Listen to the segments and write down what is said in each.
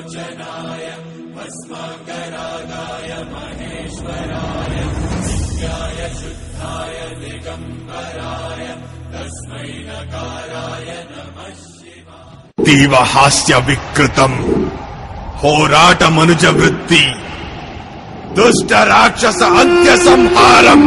తీవ హాస్య వికృతం ಹೋರಾಟ ಮನುಜ ವೃತ್ತಿ ದುಷ್ಟ ರಾಕ್ಷಸ ಅಂತ್ಯ ಸಂಹಾರಂ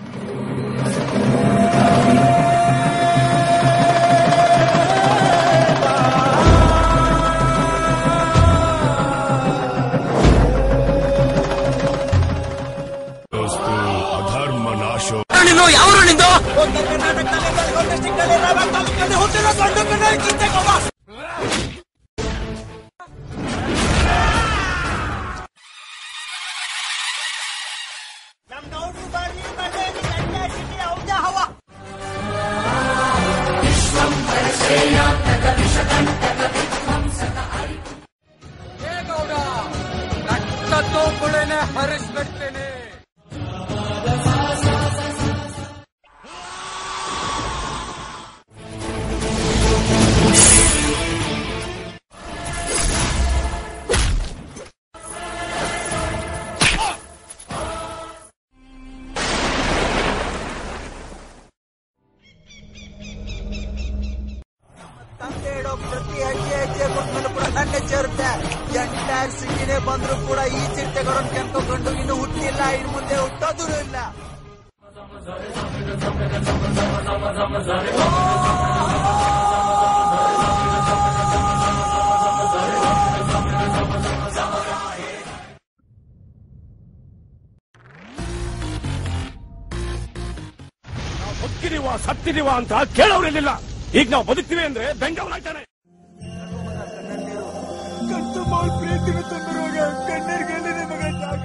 ಅಧರ್ಮ ನಾಶೋ ನೀನು ಯಾವ ನಿಂದು ರಕ್ತದೋಪುಳನೆ ಹರಿಸ್ಬಿಡ್ತೇನೆ ತಂದೆ ಇಡೋ ಪ್ರತಿ ಹೆಜ್ಜೆ ಹೆಜ್ಜೆ ಕೊಟ್ಮೇಲೆ ಕೂಡ ನನ್ನ ಸೇರುತ್ತೆ ಎಂಟೈರ್ ಸಿಟಿನೇ ಬಂದ್ರು ಕೂಡ ಈ ಚಿರತೆಗಳನ್ನು ಕೆಂಪಕೊಂಡು ಇನ್ನು ಹುಟ್ಟಿಲ್ಲ ಇನ್ನು ಮುಂದೆ ಹುಟ್ಟೋದು ಇಲ್ಲ ಬದುಕಿದೀವ ಸತ್ತಿದೀವ ಅಂತ ಕೇಳೋರಿರ್ಲಿಲ್ಲ ಈಗ ನಾವು ಬದುಕ್ತೀವಿ ಅಂದ್ರೆ ಬೆಂಗವನಾಗ್ತಾನೆ ಕತ್ತು ಮಾಲ್ ಪ್ರೀತಿಗೆ ತುಂಬಿರುವಾಗ ಕಣ್ಣೀರಿಗೆ ಎಲ್ಲಿದೆ ಮಗ ಜಾಗ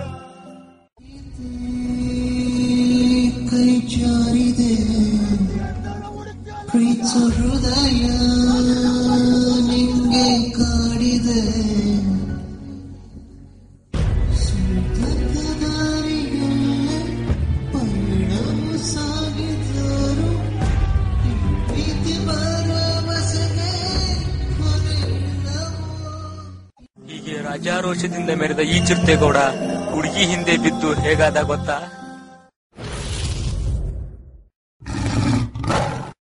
ಕೈ ಜಾರಿದೆ ಪ್ರೀತಿಸೋ ಹೃದಯ ನಿಂಗೆ ಕಾಡಿದೆ ಸುಂದರ ದಾರಿಯಲ್ಲೇ ಪಯಣವು ಸಾಗಿದರು ಈ ಪ್ರೀತಿ ಭರವಸೆಗೆ ಕೊನೆಯಿಲ್ಲವೋ ಹೀಗೆ ರಾಜಾರೋಷದಿಂದ ಮೆರೆದ ಈ ಚಿರತೆಗೌಡ ಹುಡುಗಿ ಹಿಂದೆ ಬಿದ್ದು ಹೇಗಾದ ಗೊತ್ತಾ